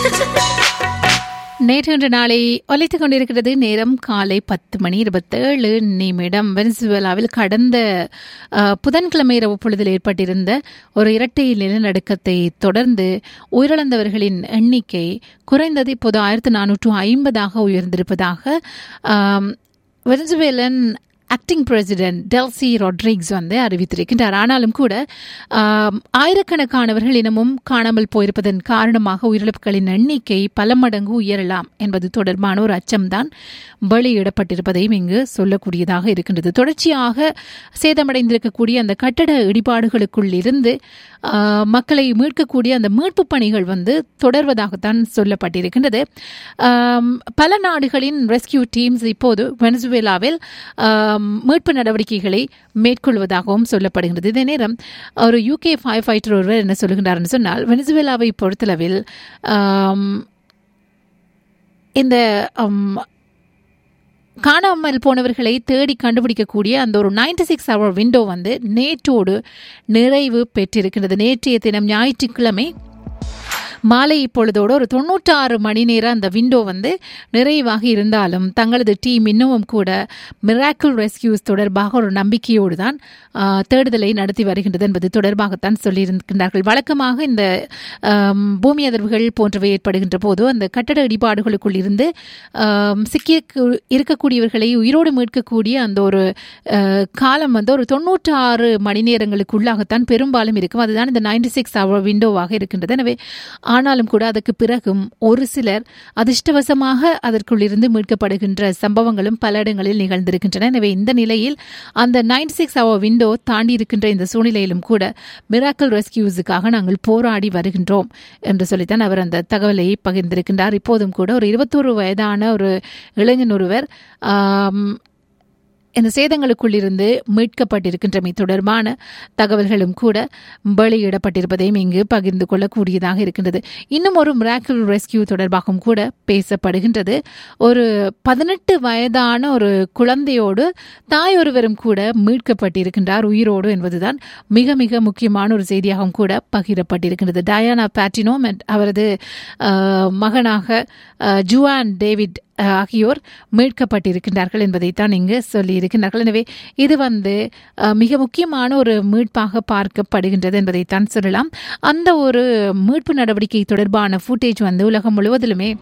நேற்று இன்று நாளை ஒலித்துக் கொண்டிருக்கிறது நேரம் காலை பத்து மணி இருபத்தேழு நிமிடம் வெனிசுவேலாவில் கடந்த அஹ், புதன்கிழமை இரவு பொழுதில் ஏற்பட்டிருந்த ஒரு இரட்டை நிலநடுக்கத்தை தொடர்ந்து உயிரிழந்தவர்களின் எண்ணிக்கை குறைந்தது இப்போது ஆயிரத்து நானூற்று ஐம்பதாக உயர்ந்திருப்பதாக ஆம், Venezuelan acting president Delcy Rodriguez வந்து அறிவித்திருக்கின்றார் ஆனாலும் கூட ஆம், ஆயிரக்கணக்கானவர்கள் இனமும் காணாமல் போயிருப்பதன் காரணமாக உயிரிழப்புகளின் எண்ணிக்கை பல மடங்கு உயரலாம் என்பது தொடர்பான ஒரு அச்சம்தான் வெளியிடப்பட்டிருப்பதையும் இங்கு சொல்லக்கூடியதாக இருக்கின்றது தொடர்ச்சியாக சேதமடைந்திருக்கக்கூடிய அந்த கட்டட இடிபாடுகளுக்குள் இருந்து ஆ, மக்களை மீட்கக்கூடிய அந்த மீட்பு பணிகள் வந்து தொடர்வதாகத்தான் சொல்லப்பட்டிருக்கின்றது ஆம், பல நாடுகளின் ரெஸ்கியூ டீம்ஸ் இப்போது வெனிசுவேலாவில் ஆம், மீட்பு நடவடிக்கைகளை மேற்கொள்வதாகவும் சொல்லப்படுகிறது இதே நேரம் ஒரு யூகே ஃபைவ் ஃபைட்டர் ஒருவர் என்ன சொல்லுகின்றார்னு சொன்னால் வெனிசுவேலாவை பொறுத்தளவில் ஆம், இந்த ஆம், காணாமல் போனவர்களை தேடி கண்டுபிடிக்கக்கூடிய அந்த ஒரு 96 சிக்ஸ் ஹவர் விண்டோ வந்து நேற்றோடு நிறைவு பெற்றிருக்கின்றது நேற்றைய தினம் ஞாயிற்றுக்கிழமை மாலை இப்பொழுதோடு ஒரு தொண்ணூற்றாறு மணி நேரம் அந்த விண்டோ வந்து நிறைவாக இருந்தாலும் தங்களது டீம் இன்னமும் கூட மிராக்கிள் ரெஸ்கியூஸ் தொடர்பாக ஒரு நம்பிக்கையோடு தான் ஆ, தேடுதலை நடத்தி வருகின்றது என்பது தொடர்பாகத்தான் சொல்லியிருக்கின்றார்கள் வழக்கமாக இந்த ஆம், பூமி அதிர்வுகள் போன்றவை ஏற்படுகின்ற போது அந்த கட்டட இடிபாடுகளுக்குள் இருந்து ஆம், சிக்கி இருக்கக்கூடியவர்களை உயிரோடு மீட்கக்கூடிய அந்த ஒரு அஹ், காலம் வந்து ஒரு தொண்ணூற்றாறு மணி நேரங்களுக்குள்ளாகத்தான் பெரும்பாலும் இருக்கும் அதுதான் இந்த நைன்டி சிக்ஸ் ஹவர் விண்டோவாக இருக்கின்றது எனவே ஆனாலும் கூட அதற்கு பிறகும் ஒரு சிலர் அதிர்ஷ்டவசமாக அதற்குள் இருந்து மீட்கப்படுகின்ற சம்பவங்களும் பல இடங்களில் நிகழ்ந்திருக்கின்றன எனவே இந்த நிலையில் அந்த நைன்டி சிக்ஸ் ஹவர் விண்டோ தாண்டி இருக்கின்ற இந்த சூழ்நிலையிலும் கூட மிராக்கல் ரெஸ்கியூஸுக்காக நாங்கள் போராடி வருகின்றோம் என்று சொல்லித்தான் அவர் அந்த தகவலை பகிர்ந்திருக்கின்றார் இப்போதும் கூட ஒரு இருபத்தோரு வயதான ஒரு இளைஞன் ஒருவர் ஆம், இந்த சேதங்களுக்குள் இருந்து மீட்கப்பட்டிருக்கின்றமை தொடர்பான தகவல்களும் கூட வெளியிடப்பட்டிருப்பதையும் இங்கு பகிர்ந்து கொள்ளக்கூடியதாக இருக்கின்றது இன்னும் ஒரு மிராக்கிள் ரெஸ்கியூ தொடர்பாகவும் கூட பேசப்படுகின்றது ஒரு பதினெட்டு வயதான ஒரு குழந்தையோடு தாய் ஒருவரும் கூட மீட்கப்பட்டிருக்கின்றார் உயிரோடு என்பதுதான் மிக மிக முக்கியமான ஒரு செய்தியாகவும் கூட பகிரப்பட்டிருக்கின்றது டயானா பேட்டினோ மற்றும் அவரது அஹ், மகனாக அஹ், ஜுவான் டேவிட் அஹ், ஆகியோர் மீட்கப்பட்டிருக்கின்றார்கள் என்பதைத்தான் இங்கு சொல்லியிருக்கின்றார்கள் எனவே இது வந்து அஹ், மிக முக்கியமான ஒரு மீட்பாக பார்க்கப்படுகின்றது என்பதைத்தான் சொல்லலாம் அந்த ஒரு மீட்பு நடவடிக்கை தொடர்பான ஃபுட்டேஜ் வந்து உலகம் முழுவதிலுமே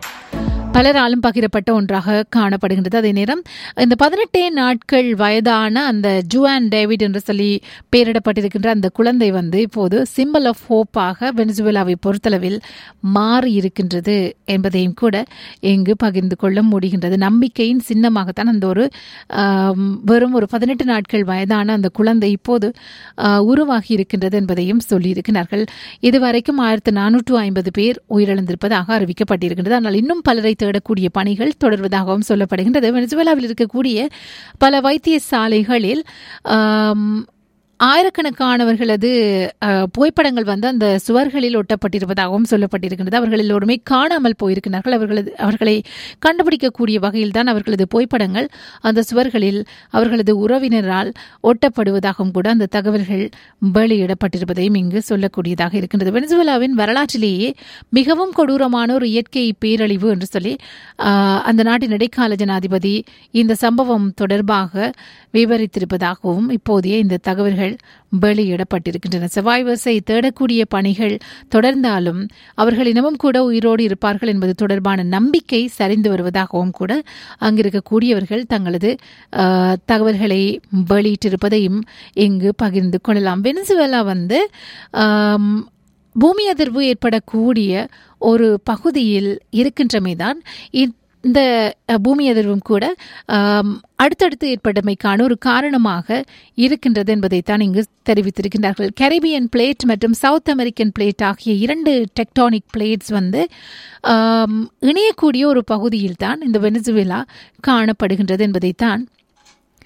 பலராலும் பகிரப்பட்ட ஒன்றாக காணப்படுகின்றது அதே நேரம் இந்த பதினெட்டே நாட்கள் வயதான அந்த ஜுவான் டேவிட் என்று சொல்லி பெயரிடப்பட்டிருக்கின்ற அந்த குழந்தை வந்து இப்போது சிம்பிள் ஆஃப் ஹோப்பாக வெனிசுவேலாவை பொறுத்தளவில் மாறி இருக்கின்றது என்பதையும் கூட இங்கு பகிர்ந்து கொள்ள முடிகின்றது நம்பிக்கையின் சின்னமாகத்தான் அந்த ஒரு ஆம், வெறும் ஒரு பதினெட்டு நாட்கள் வயதான அந்த குழந்தை இப்போது ஆ, உருவாகி இருக்கின்றது என்பதையும் சொல்லியிருக்கிறார்கள் இதுவரைக்கும் ஆயிரத்து நானூற்று ஐம்பது பேர் உயிரிழந்திருப்பதாக அறிவிக்கப்பட்டிருக்கின்றது ஆனால் இன்னும் பலரை தேடக்கூடிய பணிகள் தொடர்வதாகவும் சொல்லப்படுகின்றது வெனிசுவேலாவில் இருக்கக்கூடிய பல வைத்தியசாலைகளில் ஆம், ஆயிரக்கணக்கானவர்களது அஹ், புகைப்படங்கள் வந்து அந்த சுவர்களில் ஒட்டப்பட்டிருப்பதாகவும் சொல்லப்பட்டிருக்கின்றது அவர்கள் எல்லோருமே காணாமல் போயிருக்கிறார்கள் அவர்களது அவர்களை கண்டுபிடிக்கக்கூடிய வகையில் தான் அவர்களது புகைப்படங்கள் அந்த சுவர்களில் அவர்களது உறவினரால் ஒட்டப்படுவதாகவும் கூட அந்த தகவல்கள் வெளியிடப்பட்டிருப்பதையும் இங்கு சொல்லக்கூடியதாக இருக்கின்றது வெனிசுவேலாவின் வரலாற்றிலேயே மிகவும் கொடூரமான ஒரு இயற்கை பேரழிவு என்று சொல்லி ஆஹ், அந்த நாட்டின் இடைக்கால ஜனாதிபதி இந்த சம்பவம் தொடர்பாக விவரித்திருப்பதாகவும் இப்போதைய இந்த தகவல்கள் வெளியிடப்பட்டிருக்கின்றன சர்வைவர்ஸை தேடக்கூடிய பணிகள் தொடர்ந்தாலும் அவர்கள் இனமும் கூட உயிரோடு இருப்பார்கள் என்பது தொடர்பான நம்பிக்கை சரிந்து வருவதாகவும் கூட அங்கிருக்கக்கூடியவர்கள் தங்களது ஆஹ், தகவல்களை வெளியிட்டிருப்பதையும் இங்கு பகிர்ந்து கொள்ளலாம் வெனிசுவேலா வந்து ஆம், பூமி அதிர்வு ஏற்படக்கூடிய ஒரு பகுதியில் இருக்கின்றமைதான் இ- இந்த அஹ், பூமி அதிர்வும் கூட ஆம், அடுத்தடுத்து ஏற்பட்டமைக்கான ஒரு காரணமாக இருக்கின்றது என்பதைத்தான் இங்கு தெரிவித்திருக்கின்றார்கள் கரிபியன் பிளேட் மற்றும் சவுத் அமெரிக்கன் பிளேட் ஆகிய இரண்டு டெக்டானிக் பிளேட்ஸ் வந்து ஆம், இணையக்கூடிய ஒரு பகுதியில் தான் இந்த வெனிசுவேலா காணப்படுகின்றது என்பதைத்தான்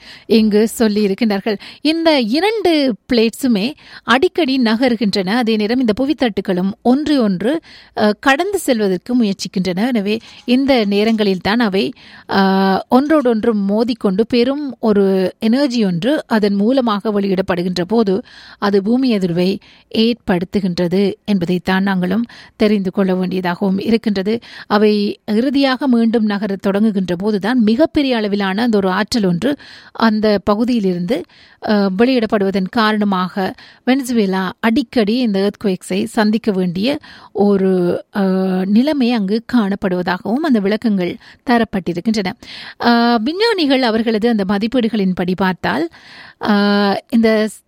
இங்கு சொல்லி இருக்கின்றார்கள் இந்த இரண்டு பிளேட்ஸுமே அடிக்கடி நகர்கின்றன அதே நேரம் இந்த புவித்தட்டுகளும் ஒன்று ஒன்று அஹ், கடந்து செல்வதற்கு முயற்சிக்கின்றன எனவே இந்த நேரங்களில் தான் அவை அஹ், ஒன்றோடொன்று மோதிக்கொண்டு பெரும் ஒரு எனர்ஜி ஒன்று அதன் மூலமாக வெளியிடப்படுகின்ற போது அது பூமி அதிர்வை ஏற்படுத்துகின்றது என்பதைத்தான் நாங்களும் தெரிந்து கொள்ள வேண்டியதாகவும் இருக்கின்றது அவை இறுதியாக மீண்டும் நகரத் தொடங்குகின்ற போதுதான் மிகப்பெரிய அளவிலான அந்த ஒரு ஆற்றல் ஒன்று அந்த பகுதியிலிருந்து அஹ், வெளியிடப்படுவதன் காரணமாக வெனிசுவேலா அடிக்கடி இந்த எர்த்குவேக்ஸை சந்திக்க வேண்டிய ஒரு அஹ், நிலைமை அங்கு காணப்படுவதாகவும் அந்த விளக்கங்கள் தரப்பட்டிருக்கின்றன அஹ், விஞ்ஞானிகள் அவர்களது அந்த மதிப்பீடுகளின்படி பார்த்தால் அஹ், இந்த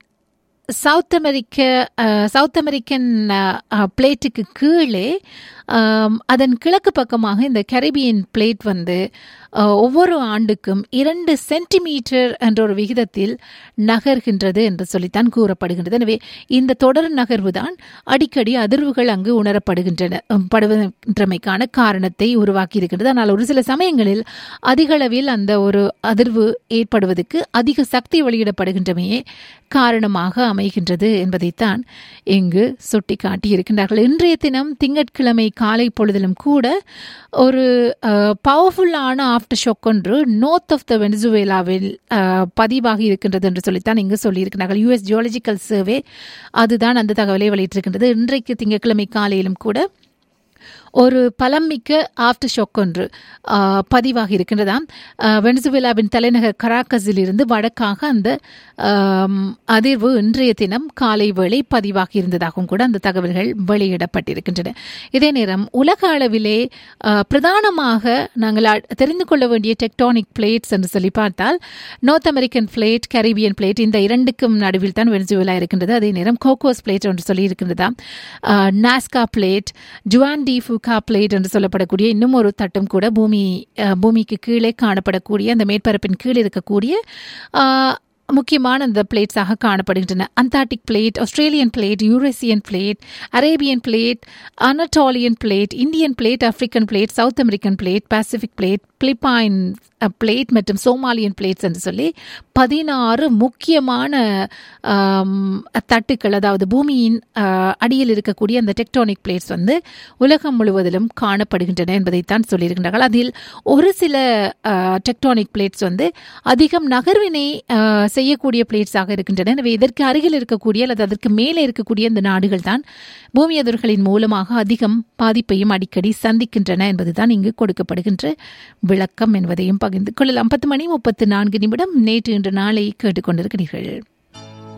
சவுத் அமெரிக்க அஹ், சவுத் அமெரிக்கன் அஹ், அஹ், பிளேட்டுக்கு கீழே ஆம், அதன் கிழக்கு பக்கமாக இந்த கரிபியன் பிளேட் வந்து அஹ், ஒவ்வொரு ஆண்டுக்கும் இரண்டு சென்டிமீட்டர் என்ற ஒரு விகிதத்தில் நகர்கின்றது என்று சொல்லித்தான் கூறப்படுகின்றது எனவே இந்த தொடர் நகர்வு தான் அடிக்கடி அதிர்வுகள் அங்கு உணரப்படுகின்றன அம், படுகின்றமைக்கான காரணத்தை உருவாக்கி இருக்கின்றது ஆனால் ஒரு சில சமயங்களில் அதிக அளவில் அந்த ஒரு அதிர்வு ஏற்படுவதற்கு அதிக சக்தி வெளியிடப்படுகின்றமையே காரணமாக அமைகின்றது என்பதைத்தான் இங்கு சுட்டி காட்டியிருக்கின்றார்கள் இன்றைய தினம் திங்கட்கிழமை காலை பொழுதிலும் கூட ஒரு பவர்ஃபுல்லான ஆஃப்டர் ஷாக் ஒன்று நார்த் ஆஃப் த வெனிசுவேலாவில் அஹ், பதிவாகி இருக்கின்றது என்று சொல்லித்தான் இங்கு சொல்லியிருக்கிறார்கள் யூஎஸ் ஜியாலஜிக்கல் சர்வே அதுதான் அந்த தகவலை வெளியிட்டிருக்கின்றது இன்றைக்கு திங்கட்கிழமை காலையிலும் கூட ஒரு பலமிக்க ஆஃப்டர் ஷாக் ஒன்று ஆ, பதிவாகி இருக்கின்றதாம் ஆ, வெனிசுவேலாவின் தலைநகர் கராக்கஸில் இருந்து வடக்காக அந்த ஆம், அதிர்வு இன்றைய தினம் காலை வேளை பதிவாகி இருந்ததாகவும் கூட அந்த தகவல்கள் வெளியிடப்பட்டிருக்கின்றன இதே நேரம் உலக அளவிலே ஆ, பிரதானமாக நாங்கள் அ- தெரிந்து கொள்ள வேண்டிய டெக்டானிக் பிளேட்ஸ் என்று சொல்லி பார்த்தால் north American plate Caribbean plate இந்த இரண்டுக்கும் நடுவில் தான் வெனிசுவேலா இருக்கின்றது அதே நேரம் கோகோஸ் பிளேட் என்று சொல்லி இருக்கின்றதா Nazca plate Juan de Fuca plate என்று சொல்லப்படக்கூடிய இன்னும் ஒரு தட்டும் கூட பூமி அஹ், பூமிக்கு கீழே காணப்படக்கூடிய அந்த மேற்பரப்பின் கீழே இருக்கக்கூடிய ஆஹ், முக்கியமான அந்த பிளேட்ஸாக காணப்படுகின்றன Antarctic plate Australian plate Eurasian plate Arabian plate Anatolian plate Indian plate African plate south American plate Pacific plate Philippine plate மற்றும் சோமாலியன் பிளேட்ஸ் என்று சொல்லி பதினாறு முக்கியமான ஆம், தட்டுக்கள் அதாவது பூமியின் ஆ, அடியில் இருக்கக்கூடிய அந்த டெக்டானிக் பிளேட்ஸ் வந்து உலகம் முழுவதிலும் காணப்படுகின்றன என்பதைத்தான் சொல்லியிருக்கின்றார்கள் அதில் ஒரு சில டெக்டானிக் பிளேட்ஸ் வந்து அதிகம் நகர்வினை ஆ, செய்யக்கூடிய பிளேட்ஸாக இருக்கின்றன எனவே இதற்கு அருகில் இருக்கக்கூடிய அல்லது அதற்கு மேலே இருக்கக்கூடிய இந்த நாடுகள் தான் பூமி அதிர்வுகளின் மூலமாக அதிகம் பாதிப்பையும் அடிக்கடி சந்திக்கின்றன என்பதுதான் இங்கு கொடுக்கப்படுகின்ற விளக்கம் என்பதையும் பகிர்ந்து கொள்ளலாம் பத்து மணி முப்பத்து நான்கு நிமிடம் நேற்று இன்று நாளை கேட்டுக்கொண்டிருக்கிறீர்கள்